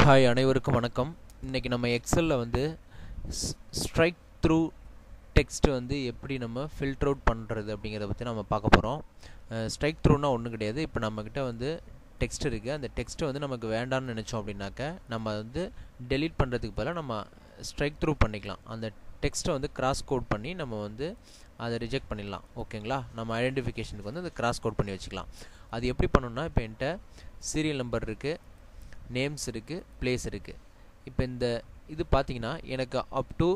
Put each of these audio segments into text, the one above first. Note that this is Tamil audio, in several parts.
ஹாய் அனைவருக்கும் வணக்கம் இன்றைக்கி நம்ம எக்ஸலில் வந்து ஸ்ட்ரைக் த்ரூ டெக்ஸ்ட் வந்து எப்படி நம்ம ஃபில்டர் அவுட் பண்ணுறது அப்படிங்கிறத பற்றி நம்ம பார்க்க போகிறோம் ஸ்ட்ரைக் த்ரூனா ஒன்றும் கிடையாது இப்போ நம்மக்கிட்ட வந்து டெக்ஸ்ட் இருக்குது அந்த டெக்ஸ்ட்டு வந்து நமக்கு வேண்டாம்னு நினச்சோம் அப்படின்னாக்க நம்ம வந்து டெலீட் பண்ணுறதுக்கு பதிலாக நம்ம ஸ்ட்ரைக் த்ரூ பண்ணிக்கலாம் அந்த டெக்ஸ்ட்டை வந்து கிராஸ் கோட் பண்ணி நம்ம வந்து அதை ரிஜெக்ட் பண்ணிடலாம் ஓகேங்களா நம்ம ஐடென்டிஃபிகேஷனுக்கு வந்து அதை கிராஸ் கோட் பண்ணி வச்சுக்கலாம் அது எப்படி பண்ணணும்னா இப்போ என்கிட்ட சீரியல் நம்பர் இருக்குது நேம்ஸ் இருக்குது பிளேஸ் இருக்குது இப்போ இந்த இது பார்த்தீங்கன்னா எனக்கு up to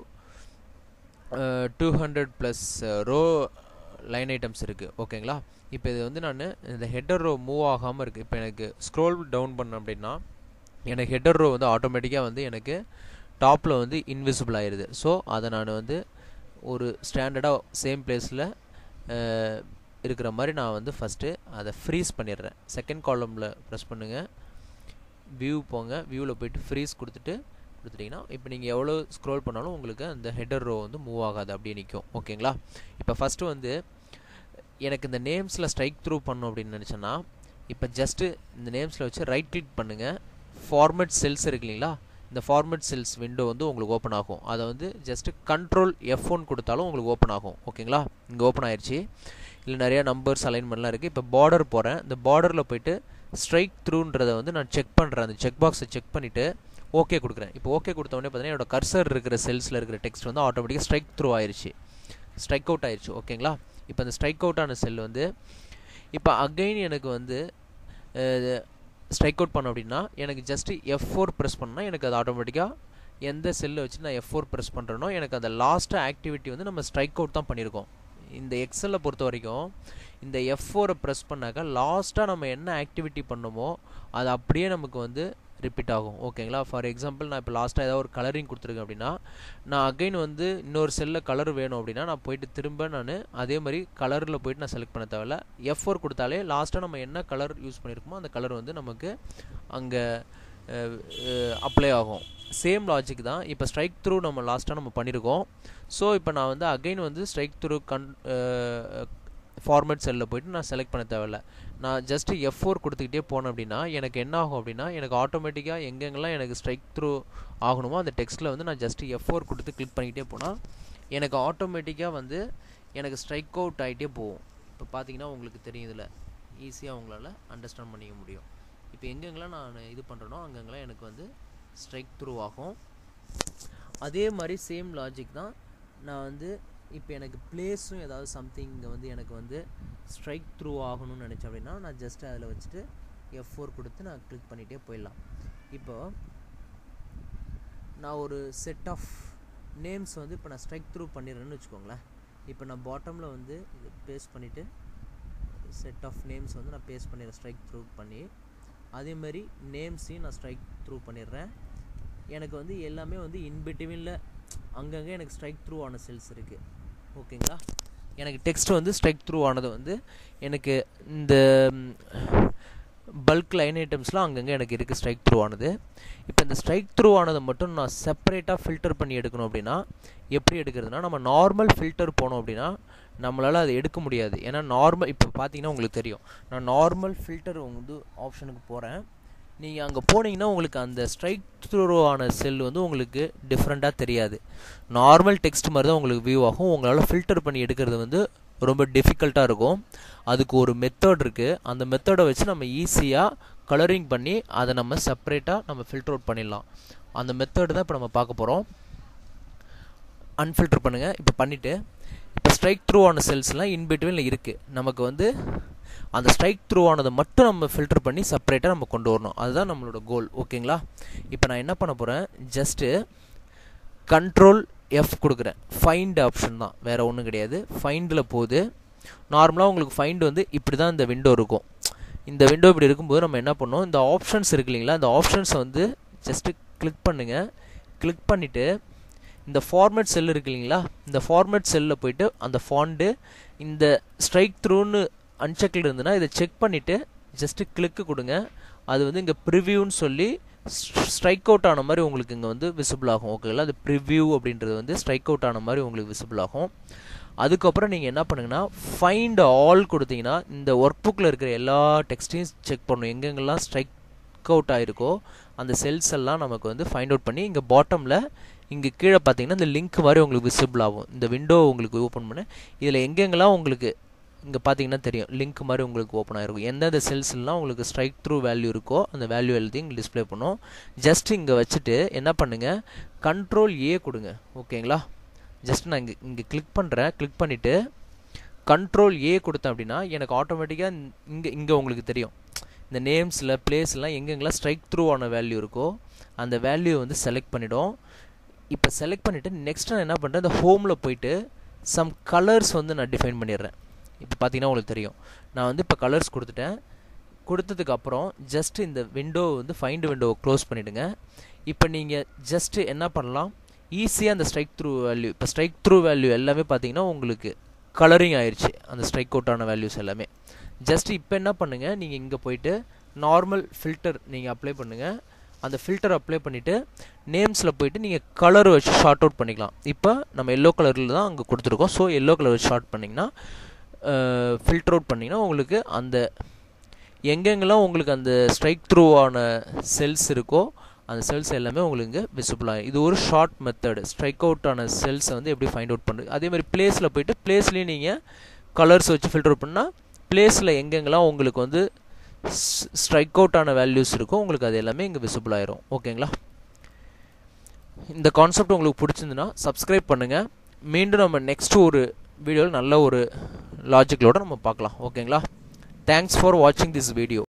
two hundred plus row line items இருக்குது ஓகேங்களா இப்போ இது வந்து நான் இந்த ஹெட்டர் ரோ மூவ் ஆகாமல் இருக்குது இப்போ எனக்கு ஸ்க்ரோல் டவுன் பண்ண அப்படின்னா எனக்கு ஹெட்டர் ரோ வந்து ஆட்டோமேட்டிக்காக வந்து எனக்கு டாப்பில் வந்து இன்விசிபிள் ஆயிடுது ஸோ அதை நான் வந்து ஒரு ஸ்டாண்டர்டாக சேம் பிளேஸில் இருக்கிற மாதிரி நான் வந்து ஃபஸ்ட்டு அதை ஃப்ரீஸ் பண்ணிடுறேன் செகண்ட் காலமில் ப்ரெஸ் பண்ணுங்கள் வியூ போங்க வியூவில் போயிட்டு ஃப்ரீஸ் கொடுத்துட்டு கொடுத்துட்டிங்கன்னா இப்போ நீங்கள் எவ்வளோ ஸ்க்ரோல் பண்ணாலும் உங்களுக்கு அந்த ஹெட்டர் ரோ வந்து மூவ் ஆகாது அப்படியே நிற்கும் ஓகேங்களா இப்போ ஃபஸ்ட்டு வந்து எனக்கு இந்த நேம்ஸில் ஸ்ட்ரைக் த்ரூ பண்ணும் அப்படின்னு நினச்சேன்னா இப்போ ஜஸ்ட்டு இந்த நேம்ஸில் வச்சு ரைட் கிளிக் பண்ணுங்கள் ஃபார்மேட் செல்ஸ் இருக்கு இல்லைங்களா இந்த ஃபார்மேட் செல்ஸ் விண்டோ வந்து உங்களுக்கு ஓப்பன் ஆகும் அதை வந்து ஜஸ்ட்டு கண்ட்ரோல் எஃப் ஒன் கொடுத்தாலும் உங்களுக்கு ஓப்பன் ஆகும் ஓகேங்களா இங்கே ஓப்பன் ஆயிடுச்சு இல்லை நிறையா நம்பர்ஸ் அலைன்மெண்ட்லாம் இருக்குது இப்போ பார்டர் போகிறேன் இந்த பார்டரில் போயிட்டு ஸ்ட்ரைக் த்ரூன்றதை வந்து நான் செக் பண்ணுறேன் அந்த செக் பாக்ஸை செக் பண்ணிவிட்டு ஓகே கொடுக்குறேன் இப்போ ஓகே கொடுத்தோடனே பார்த்தீங்கன்னா என்னோட கர்சர் இருக்கிற செல்ஸில் இருக்கிற டெக்ஸ்ட் வந்து ஆட்டோமேட்டிக்காக ஸ்ட்ரைக் த்ரூ ஆயிடுச்சு ஸ்ட்ரைக் அவுட் ஆயிடுச்சு ஓகேங்களா இப்போ அந்த ஸ்ட்ரைக் அவுட் ஆன செல் வந்து இப்போ அகைன் எனக்கு வந்து ஸ்ட்ரைக் அவுட் பண்ணோம் அப்படின்னா எனக்கு ஜஸ்ட்டு எஃப் ஃபோர் ப்ரெஸ் பண்ணால் எனக்கு அது ஆட்டோமேட்டிக்காக எந்த செல்லை வச்சு நான் எஃப் ஃபோர் ப்ரெஸ் பண்ணுறேனோ எனக்கு அந்த லாஸ்ட்டாக ஆக்டிவிட்டி வந்து நம்ம ஸ்ட்ரைக் அவுட் தான் பண்ணியிருக்கோம் இந்த எக்ஸலில் பொறுத்த வரைக்கும் இந்த எஃப் ஃபோரை ப்ரெஸ் பண்ணாக்கா லாஸ்ட்டாக நம்ம என்ன ஆக்டிவிட்டி பண்ணோமோ அது அப்படியே நமக்கு வந்து ரிப்பீட் ஆகும் ஓகேங்களா ஃபார் எக்ஸாம்பிள் நான் இப்போ லாஸ்ட்டாக ஏதாவது ஒரு கலரிங் கொடுத்துருக்கேன் அப்படின்னா நான் அகைன் வந்து இன்னொரு செல்லில் கலர் வேணும் அப்படின்னா நான் போயிட்டு திரும்ப நான் அதே மாதிரி கலரில் போயிட்டு நான் செலக்ட் பண்ண தேவையில்ல எஃப் ஃபோர் கொடுத்தாலே லாஸ்ட்டாக நம்ம என்ன கலர் யூஸ் பண்ணியிருக்கோமோ அந்த கலர் வந்து நமக்கு அங்கே அப்ளை ஆகும் சேம் லாஜிக் தான் இப்போ ஸ்ட்ரைக் த்ரூ நம்ம லாஸ்ட்டாக நம்ம பண்ணியிருக்கோம் ஸோ இப்போ நான் வந்து அகைன் வந்து ஸ்ட்ரைக் த்ரூ கன் ஃபார்மேட் செல்லில் போயிட்டு நான் செலக்ட் பண்ண தேவையில்ல நான் ஜஸ்ட்டு எஃப் ஃபோர் கொடுத்துக்கிட்டே போனேன் அப்படின்னா எனக்கு என்ன ஆகும் அப்படின்னா எனக்கு ஆட்டோமேட்டிக்காக எங்கெங்கெல்லாம் எனக்கு ஸ்ட்ரைக் த்ரூ ஆகணுமோ அந்த டெக்ஸ்ட்டில் வந்து நான் ஜஸ்ட்டு எஃப் ஃபோர் கொடுத்து கிளிக் பண்ணிக்கிட்டே போனால் எனக்கு ஆட்டோமேட்டிக்காக வந்து எனக்கு ஸ்ட்ரைக் அவுட் ஆகிட்டே போகும் இப்போ பார்த்தீங்கன்னா உங்களுக்கு தெரியும் இதில் ஈஸியாக உங்களால் அண்டர்ஸ்டாண்ட் பண்ணிக்க முடியும் இப்போ எங்கெங்கெல்லாம் நான் இது பண்ணுறேனோ அங்கெங்கெல்லாம் எனக்கு வந்து ஸ்ட்ரைக் த்ரூ ஆகும் அதே மாதிரி சேம் லாஜிக் தான் நான் வந்து இப்போ எனக்கு பிளேஸும் ஏதாவது சம்திங் இங்கே வந்து எனக்கு வந்து ஸ்ட்ரைக் த்ரூ ஆகணும்னு நினச்சேன் அப்படின்னா நான் ஜஸ்ட் அதில் வச்சுட்டு எஃப் ஃபோர் கொடுத்து நான் கிளிக் பண்ணிகிட்டே போயிடலாம் இப்போ நான் ஒரு செட் ஆஃப் நேம்ஸ் வந்து இப்போ நான் ஸ்ட்ரைக் த்ரூ பண்ணிடுறேன்னு வச்சுக்கோங்களேன் இப்போ நான் பாட்டமில் வந்து இது பேஸ்ட் பண்ணிவிட்டு செட் ஆஃப் நேம்ஸ் வந்து நான் பேஸ்ட் பண்ணிடுறேன் ஸ்ட்ரைக் த்ரூ பண்ணி அதேமாதிரி நேம்ஸையும் நான் ஸ்ட்ரைக் த்ரூ பண்ணிடுறேன் எனக்கு வந்து எல்லாமே வந்து இன்பிட்வீனில் அங்கங்கே எனக்கு ஸ்ட்ரைக் த்ரூ ஆன செல்ஸ் இருக்குது ஓகேங்களா எனக்கு டெக்ஸ்ட் வந்து ஸ்ட்ரைக் த்ரூ ஆனது வந்து எனக்கு இந்த பல்க் லைன் ஐட்டம்ஸ்லாம் அங்கங்கே எனக்கு இருக்குது ஸ்ட்ரைக் த்ரூ ஆனது இப்போ இந்த ஸ்ட்ரைக் த்ரூ ஆனதை மட்டும் நான் செப்பரேட்டாக ஃபில்டர் பண்ணி எடுக்கணும் அப்படின்னா எப்படி எடுக்கிறதுனா நம்ம நார்மல் ஃபில்டர் போனோம் அப்படின்னா நம்மளால் அதை எடுக்க முடியாது ஏன்னா நார்மல் இப்போ பார்த்தீங்கன்னா உங்களுக்கு தெரியும் நான் நார்மல் ஃபில்டர் வந்து ஆப்ஷனுக்கு போகிறேன் நீங்கள் அங்கே போனீங்கன்னா உங்களுக்கு அந்த ஸ்ட்ரைக் த்ரூ ஆன செல் வந்து உங்களுக்கு டிஃப்ரெண்ட்டாக தெரியாது நார்மல் டெக்ஸ்ட் மாதிரி தான் உங்களுக்கு வியூ ஆகும் உங்களால் ஃபில்டர் பண்ணி எடுக்கிறது வந்து ரொம்ப டிஃபிகல்ட்டாக இருக்கும் அதுக்கு ஒரு மெத்தட் இருக்குது அந்த மெத்தடை வச்சு நம்ம ஈஸியாக கலரிங் பண்ணி அதை நம்ம செப்பரேட்டாக நம்ம ஃபில்டர் அவுட் பண்ணிடலாம் அந்த மெத்தட் தான் இப்போ நம்ம பார்க்க போகிறோம் அன்ஃபில்டர் பண்ணுங்கள் இப்போ பண்ணிவிட்டு இப்போ ஸ்ட்ரைக் த்ரூ ஆன செல்ஸ்லாம் இன்பிட்வீனில் இருக்குது நமக்கு வந்து அந்த ஸ்ட்ரைக் த்ரூ ஆனதை மட்டும் நம்ம ஃபில்டர் பண்ணி செப்பரேட்டாக நம்ம கொண்டு வரணும் அதுதான் நம்மளோட கோல் ஓகேங்களா இப்போ நான் என்ன பண்ண போகிறேன் ஜஸ்ட்டு கண்ட்ரோல் எஃப் கொடுக்குறேன் ஃபைண்ட் ஆப்ஷன் தான் வேறு ஒன்றும் கிடையாது ஃபைண்டில் போகுது நார்மலாக உங்களுக்கு ஃபைண்ட் வந்து இப்படி தான் இந்த விண்டோ இருக்கும் இந்த விண்டோ இப்படி இருக்கும்போது நம்ம என்ன பண்ணோம் இந்த ஆப்ஷன்ஸ் இருக்கு இல்லைங்களா இந்த ஆப்ஷன்ஸை வந்து ஜஸ்ட்டு கிளிக் பண்ணுங்கள் கிளிக் பண்ணிவிட்டு இந்த ஃபார்மேட் செல் இருக்கு இல்லைங்களா இந்த ஃபார்மேட் செல்லில் போயிட்டு அந்த ஃபாண்டு இந்த ஸ்ட்ரைக் த்ரூன்னு அன்செக்கில் இருந்ததுன்னா இதை செக் பண்ணிவிட்டு ஜஸ்ட்டு கிளிக்கு கொடுங்க அது வந்து இங்கே ப்ரிவியூன்னு சொல்லி ஸ்ட்ரைக் அவுட் ஆன மாதிரி உங்களுக்கு இங்கே வந்து விசிபிள் ஆகும் ஓகேங்களா அது ப்ரிவ்யூ அப்படின்றது வந்து ஸ்ட்ரைக் அவுட் ஆன மாதிரி உங்களுக்கு விசிபிள் ஆகும் அதுக்கப்புறம் நீங்கள் என்ன பண்ணுங்கன்னா ஃபைண்ட் ஆல் கொடுத்தீங்கன்னா இந்த ஒர்க் புக்கில் இருக்கிற எல்லா டெக்ஸ்ட்டையும் செக் பண்ணணும் எங்கெங்கெல்லாம் ஸ்ட்ரைக் அவுட் ஆகிருக்கோ அந்த செல்ஸ் எல்லாம் நமக்கு வந்து ஃபைண்ட் அவுட் பண்ணி இங்கே பாட்டமில் இங்கே கீழே பார்த்தீங்கன்னா இந்த லிங்க் மாதிரி உங்களுக்கு விசிபிள் ஆகும் இந்த விண்டோ உங்களுக்கு ஓப்பன் பண்ண இதில் எங்கெங்கெல்லாம் உங்களுக்கு இங்கே பார்த்தீங்கன்னா தெரியும் லிங்க் மாதிரி உங்களுக்கு ஓப்பன் ஆகிருக்கும் எந்தெந்த செல்ஸ்லாம் உங்களுக்கு ஸ்ட்ரைக் த்ரூ வேல்யூ இருக்கோ அந்த வேல்யூ எழுதி இங்கே டிஸ்பிளே பண்ணும் ஜஸ்ட் இங்கே வச்சுட்டு என்ன பண்ணுங்கள் கண்ட்ரோல் ஏ கொடுங்க ஓகேங்களா ஜஸ்ட் நான் இங்கே இங்கே கிளிக் பண்ணுறேன் கிளிக் பண்ணிவிட்டு கண்ட்ரோல் ஏ கொடுத்தேன் அப்படின்னா எனக்கு ஆட்டோமேட்டிக்காக இங்கே இங்கே உங்களுக்கு தெரியும் இந்த நேம்ஸில் பிளேஸ்லாம் எங்கெங்கெல்லாம் ஸ்ட்ரைக் த்ரூ ஆன வேல்யூ இருக்கோ அந்த வேல்யூ வந்து செலக்ட் பண்ணிவிடும் இப்போ செலக்ட் பண்ணிவிட்டு நெக்ஸ்ட் நான் என்ன பண்ணுறேன் இந்த ஹோமில் போயிட்டு சம் கலர்ஸ் வந்து நான் டிஃபைன் பண்ணிடுறேன் இப்போ பார்த்தீங்கன்னா உங்களுக்கு தெரியும் நான் வந்து இப்போ கலர்ஸ் கொடுத்துட்டேன் கொடுத்ததுக்கு அப்புறம் ஜஸ்ட் இந்த விண்டோ வந்து ஃபைண்ட் விண்டோவை க்ளோஸ் பண்ணிவிடுங்க இப்போ நீங்கள் ஜஸ்ட்டு என்ன பண்ணலாம் ஈஸியாக அந்த ஸ்ட்ரைக் த்ரூ வேல்யூ இப்போ ஸ்ட்ரைக் த்ரூ வேல்யூ எல்லாமே பார்த்தீங்கன்னா உங்களுக்கு கலரிங் ஆயிடுச்சு அந்த ஸ்ட்ரைக் அவுட்டான வேல்யூஸ் எல்லாமே ஜஸ்ட் இப்போ என்ன பண்ணுங்கள் நீங்கள் இங்கே போயிட்டு நார்மல் ஃபில்டர் நீங்கள் அப்ளை பண்ணுங்கள் அந்த ஃபில்டர் அப்ளை பண்ணிவிட்டு நேம்ஸில் போயிட்டு நீங்கள் கலர் வச்சு ஷார்ட் அவுட் பண்ணிக்கலாம் இப்போ நம்ம எல்லோ கலரில் தான் அங்கே கொடுத்துருக்கோம் ஸோ எல்லோ கலர் வச்சு ஷார்ட் பண்ணிங்கன்னா ஃபில்டர் அவுட் பண்ணிங்கன்னா உங்களுக்கு அந்த எங்கெங்கெல்லாம் உங்களுக்கு அந்த ஸ்ட்ரைக் த்ரூவான செல்ஸ் இருக்கோ அந்த செல்ஸ் எல்லாமே உங்களுக்கு இங்கே விசிபிள் ஆகும் இது ஒரு ஷார்ட் மெத்தடு ஸ்ட்ரைக் அவுட் ஆன செல்ஸை வந்து எப்படி ஃபைண்ட் அவுட் பண்ணுறது அதே மாதிரி பிளேஸில் போயிட்டு பிளேஸ்லேயும் நீங்கள் கலர்ஸ் வச்சு ஃபில்டர் அவுட் பண்ணால் பிளேஸில் எங்கெங்கெல்லாம் உங்களுக்கு வந்து ஸ்ட்ரைக் அவுட் ஆன வேல்யூஸ் இருக்கோ உங்களுக்கு அது எல்லாமே இங்கே விசிபிள் ஆயிரும் ஓகேங்களா இந்த கான்செப்ட் உங்களுக்கு பிடிச்சிருந்துன்னா சப்ஸ்கிரைப் பண்ணுங்கள் மீண்டும் நம்ம நெக்ஸ்ட் ஒரு வீடியோவில் நல்ல ஒரு லாஜிக்கலோடு நம்ம பார்க்கலாம் ஓகேங்களா தேங்க்ஸ் ஃபார் வாட்சிங் திஸ் வீடியோ